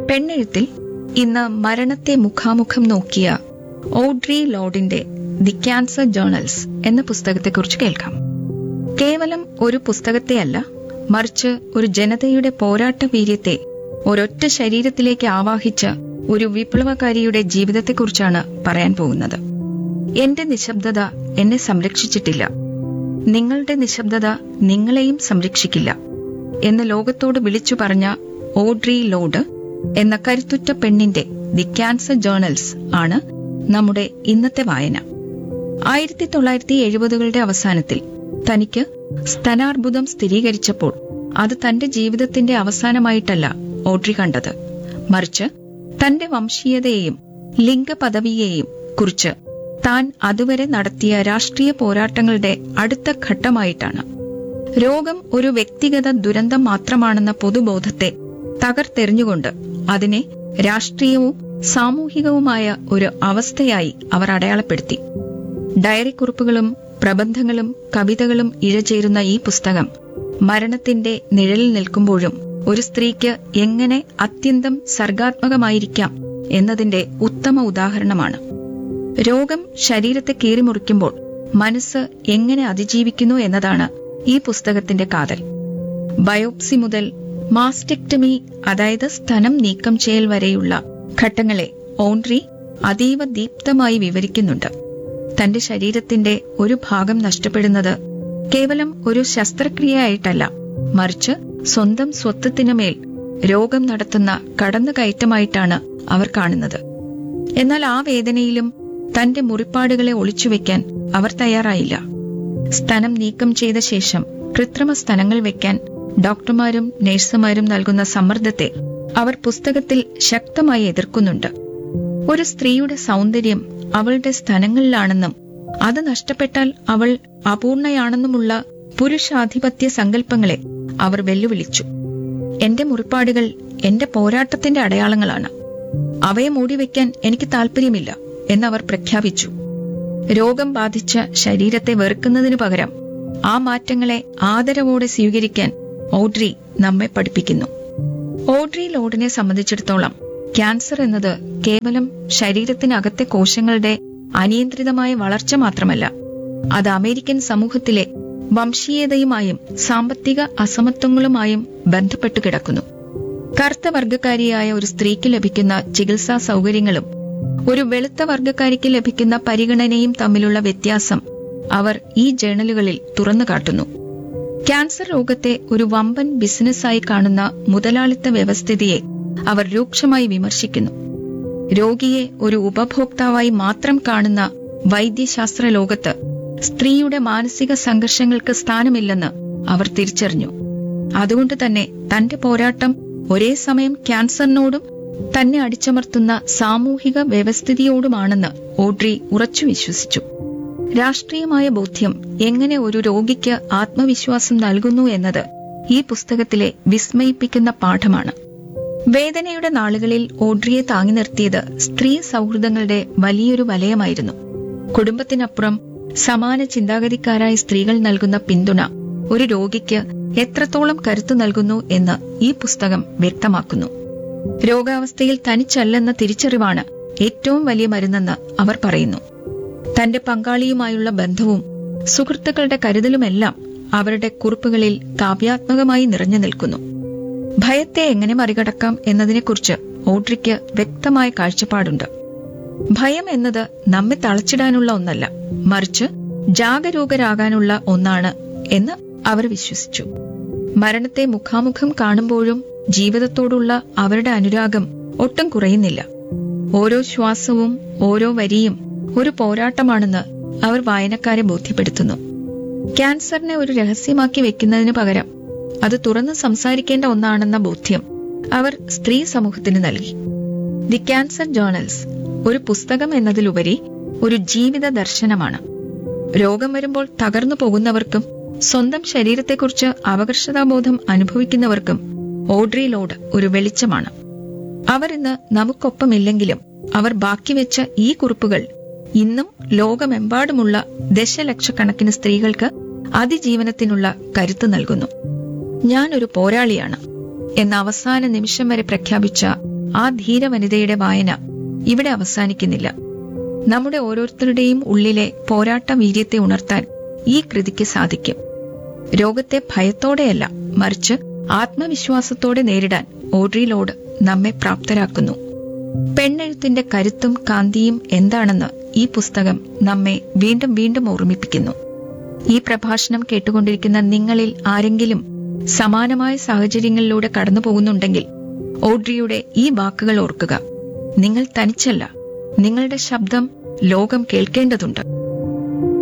പെണ്ണെഴുത്തിൽ ഇന്ന് മരണത്തെ മുഖാമുഖം നോക്കിയ ഓഡ്രി ലോഡിന്റെ ദി ക്യാൻസർ ജേർണൽസ് എന്ന പുസ്തകത്തെക്കുറിച്ച് കേൾക്കാം കേവലം ഒരു പുസ്തകത്തെയല്ല മറിച്ച് ഒരു ജനതയുടെ പോരാട്ട വീര്യത്തെ ഒരൊറ്റ ശരീരത്തിലേക്ക് ആവാഹിച്ച ഒരു വിപ്ലവകാരിയുടെ ജീവിതത്തെക്കുറിച്ചാണ് പറയാൻ പോകുന്നത് എന്റെ നിശബ്ദത എന്നെ സംരക്ഷിച്ചിട്ടില്ല നിങ്ങളുടെ നിശബ്ദത നിങ്ങളെയും സംരക്ഷിക്കില്ല എന്ന് ലോകത്തോട് വിളിച്ചു പറഞ്ഞ ഓഡ്രി ലോഡ് എന്ന കരുത്തുറ്റ പെണ്ണിന്റെ ദി ക്യാൻസർ ജേർണൽസ് ആണ് നമ്മുടെ ഇന്നത്തെ വായന ആയിരത്തി തൊള്ളായിരത്തി എഴുപതുകളുടെ അവസാനത്തിൽ തനിക്ക് സ്തനാർബുദം സ്ഥിരീകരിച്ചപ്പോൾ അത് തന്റെ ജീവിതത്തിന്റെ അവസാനമായിട്ടല്ല ഓഡ്രി കണ്ടത് മറിച്ച് തന്റെ വംശീയതയെയും ലിംഗപദവിയെയും കുറിച്ച് താൻ അതുവരെ നടത്തിയ രാഷ്ട്രീയ പോരാട്ടങ്ങളുടെ അടുത്ത ഘട്ടമായിട്ടാണ് രോഗം ഒരു വ്യക്തിഗത ദുരന്തം മാത്രമാണെന്ന പൊതുബോധത്തെ തകർത്തെറിഞ്ഞുകൊണ്ട് അതിനെ രാഷ്ട്രീയവും സാമൂഹികവുമായ ഒരു അവസ്ഥയായി അവർ അടയാളപ്പെടുത്തി ഡയറി കുറിപ്പുകളും പ്രബന്ധങ്ങളും കവിതകളും ഇഴചേരുന്ന ഈ പുസ്തകം മരണത്തിന്റെ നിഴലിൽ നിൽക്കുമ്പോഴും ഒരു സ്ത്രീക്ക് എങ്ങനെ അത്യന്തം സർഗാത്മകമായിരിക്കാം എന്നതിന്റെ ഉത്തമ ഉദാഹരണമാണ് രോഗം ശരീരത്തെ കീറിമുറിക്കുമ്പോൾ മനസ്സ് എങ്ങനെ അതിജീവിക്കുന്നു എന്നതാണ് ഈ പുസ്തകത്തിന്റെ കാതൽ ബയോപ്സി മുതൽ മാസ്റ്റെക്ടമി അതായത് സ്തനം നീക്കം ചെയ്യൽ വരെയുള്ള ഘട്ടങ്ങളെ ഓൺട്രി അതീവ ദീപ്തമായി വിവരിക്കുന്നുണ്ട് തന്റെ ശരീരത്തിന്റെ ഒരു ഭാഗം നഷ്ടപ്പെടുന്നത് കേവലം ഒരു ശസ്ത്രക്രിയയായിട്ടല്ല മറിച്ച് സ്വന്തം സ്വത്വത്തിനുമേൽ രോഗം നടത്തുന്ന കടന്നുകയറ്റമായിട്ടാണ് അവർ കാണുന്നത് എന്നാൽ ആ വേദനയിലും തന്റെ മുറിപ്പാടുകളെ ഒളിച്ചുവെക്കാൻ അവർ തയ്യാറായില്ല സ്തനം നീക്കം ചെയ്ത ശേഷം കൃത്രിമ സ്തനങ്ങൾ വെക്കാൻ ഡോക്ടർമാരും നഴ്സുമാരും നൽകുന്ന സമ്മർദ്ദത്തെ അവർ പുസ്തകത്തിൽ ശക്തമായി എതിർക്കുന്നുണ്ട് ഒരു സ്ത്രീയുടെ സൗന്ദര്യം അവളുടെ സ്തനങ്ങളിലാണെന്നും അത് നഷ്ടപ്പെട്ടാൽ അവൾ അപൂർണയാണെന്നുമുള്ള പുരുഷാധിപത്യ സങ്കല്പങ്ങളെ അവർ വെല്ലുവിളിച്ചു എന്റെ മുറിപ്പാടുകൾ എന്റെ പോരാട്ടത്തിന്റെ അടയാളങ്ങളാണ് അവയെ മൂടിവെക്കാൻ എനിക്ക് താല്പര്യമില്ല എന്നവർ പ്രഖ്യാപിച്ചു രോഗം ബാധിച്ച ശരീരത്തെ വെറുക്കുന്നതിനു പകരം ആ മാറ്റങ്ങളെ ആദരവോടെ സ്വീകരിക്കാൻ ഓഡ്രി നമ്മെ പഠിപ്പിക്കുന്നു ഓഡ്രി ലോഡിനെ സംബന്ധിച്ചിടത്തോളം ക്യാൻസർ എന്നത് കേവലം ശരീരത്തിനകത്തെ കോശങ്ങളുടെ അനിയന്ത്രിതമായ വളർച്ച മാത്രമല്ല അത് അമേരിക്കൻ സമൂഹത്തിലെ വംശീയതയുമായും സാമ്പത്തിക അസമത്വങ്ങളുമായും ബന്ധപ്പെട്ടു കിടക്കുന്നു കറുത്ത വർഗക്കാരിയായ ഒരു സ്ത്രീക്ക് ലഭിക്കുന്ന ചികിത്സാ സൗകര്യങ്ങളും ഒരു വെളുത്ത വർഗക്കാരിക്ക് ലഭിക്കുന്ന പരിഗണനയും തമ്മിലുള്ള വ്യത്യാസം അവർ ഈ ജേണലുകളിൽ തുറന്നു കാട്ടുന്നു ക്യാൻസർ രോഗത്തെ ഒരു വമ്പൻ ബിസിനസ്സായി കാണുന്ന മുതലാളിത്ത വ്യവസ്ഥിതിയെ അവർ രൂക്ഷമായി വിമർശിക്കുന്നു രോഗിയെ ഒരു ഉപഭോക്താവായി മാത്രം കാണുന്ന വൈദ്യശാസ്ത്ര ലോകത്ത് സ്ത്രീയുടെ മാനസിക സംഘർഷങ്ങൾക്ക് സ്ഥാനമില്ലെന്ന് അവർ തിരിച്ചറിഞ്ഞു അതുകൊണ്ട് തന്നെ തന്റെ പോരാട്ടം ഒരേ സമയം ക്യാൻസറിനോടും തന്നെ അടിച്ചമർത്തുന്ന സാമൂഹിക വ്യവസ്ഥിതിയോടുമാണെന്ന് ഓഡ്രി ഉറച്ചു വിശ്വസിച്ചു രാഷ്ട്രീയമായ ബോധ്യം എങ്ങനെ ഒരു രോഗിക്ക് ആത്മവിശ്വാസം നൽകുന്നു എന്നത് ഈ പുസ്തകത്തിലെ വിസ്മയിപ്പിക്കുന്ന പാഠമാണ് വേദനയുടെ നാളുകളിൽ ഓഡ്രിയെ താങ്ങി നിർത്തിയത് സ്ത്രീ സൗഹൃദങ്ങളുടെ വലിയൊരു വലയമായിരുന്നു കുടുംബത്തിനപ്പുറം സമാന ചിന്താഗതിക്കാരായ സ്ത്രീകൾ നൽകുന്ന പിന്തുണ ഒരു രോഗിക്ക് എത്രത്തോളം കരുത്തു നൽകുന്നു എന്ന് ഈ പുസ്തകം വ്യക്തമാക്കുന്നു രോഗാവസ്ഥയിൽ തനിച്ചല്ലെന്ന തിരിച്ചറിവാണ് ഏറ്റവും വലിയ മരുന്നെന്ന് അവർ പറയുന്നു തന്റെ പങ്കാളിയുമായുള്ള ബന്ധവും സുഹൃത്തുക്കളുടെ കരുതലുമെല്ലാം അവരുടെ കുറിപ്പുകളിൽ കാവ്യാത്മകമായി നിറഞ്ഞു നിൽക്കുന്നു ഭയത്തെ എങ്ങനെ മറികടക്കാം എന്നതിനെക്കുറിച്ച് ഓഡ്രിക്ക് വ്യക്തമായ കാഴ്ചപ്പാടുണ്ട് ഭയം എന്നത് നമ്മെ തളച്ചിടാനുള്ള ഒന്നല്ല മറിച്ച് ജാഗരൂകരാകാനുള്ള ഒന്നാണ് എന്ന് അവർ വിശ്വസിച്ചു മരണത്തെ മുഖാമുഖം കാണുമ്പോഴും ജീവിതത്തോടുള്ള അവരുടെ അനുരാഗം ഒട്ടും കുറയുന്നില്ല ഓരോ ശ്വാസവും ഓരോ വരിയും ഒരു പോരാട്ടമാണെന്ന് അവർ വായനക്കാരെ ബോധ്യപ്പെടുത്തുന്നു ക്യാൻസറിനെ ഒരു രഹസ്യമാക്കി വെക്കുന്നതിന് പകരം അത് തുറന്ന് സംസാരിക്കേണ്ട ഒന്നാണെന്ന ബോധ്യം അവർ സ്ത്രീ സമൂഹത്തിന് നൽകി ദി ക്യാൻസർ ജേർണൽസ് ഒരു പുസ്തകം എന്നതിലുപരി ഒരു ജീവിത ദർശനമാണ് രോഗം വരുമ്പോൾ തകർന്നു പോകുന്നവർക്കും സ്വന്തം ശരീരത്തെക്കുറിച്ച് അപകർഷതാബോധം അനുഭവിക്കുന്നവർക്കും ഓഡ്രി ലോഡ് ഒരു വെളിച്ചമാണ് അവർ ഇന്ന് നമുക്കൊപ്പമില്ലെങ്കിലും അവർ ബാക്കി വെച്ച ഈ കുറിപ്പുകൾ ഇന്നും ലോകമെമ്പാടുമുള്ള ദശലക്ഷക്കണക്കിന് സ്ത്രീകൾക്ക് അതിജീവനത്തിനുള്ള കരുത്ത് നൽകുന്നു ഞാനൊരു പോരാളിയാണ് എന്ന അവസാന നിമിഷം വരെ പ്രഖ്യാപിച്ച ആ ധീരവനിതയുടെ വായന ഇവിടെ അവസാനിക്കുന്നില്ല നമ്മുടെ ഓരോരുത്തരുടെയും ഉള്ളിലെ പോരാട്ട വീര്യത്തെ ഉണർത്താൻ ഈ കൃതിക്ക് സാധിക്കും രോഗത്തെ ഭയത്തോടെയല്ല മറിച്ച് ആത്മവിശ്വാസത്തോടെ നേരിടാൻ ഓഡ്രി ലോഡ് നമ്മെ പ്രാപ്തരാക്കുന്നു പെണ്ണെഴുത്തിന്റെ കരുത്തും കാന്തിയും എന്താണെന്ന് ഈ പുസ്തകം നമ്മെ വീണ്ടും വീണ്ടും ഓർമ്മിപ്പിക്കുന്നു ഈ പ്രഭാഷണം കേട്ടുകൊണ്ടിരിക്കുന്ന നിങ്ങളിൽ ആരെങ്കിലും സമാനമായ സാഹചര്യങ്ങളിലൂടെ കടന്നു പോകുന്നുണ്ടെങ്കിൽ ഓഡ്രിയുടെ ഈ വാക്കുകൾ ഓർക്കുക നിങ്ങൾ തനിച്ചല്ല നിങ്ങളുടെ ശബ്ദം ലോകം കേൾക്കേണ്ടതുണ്ട്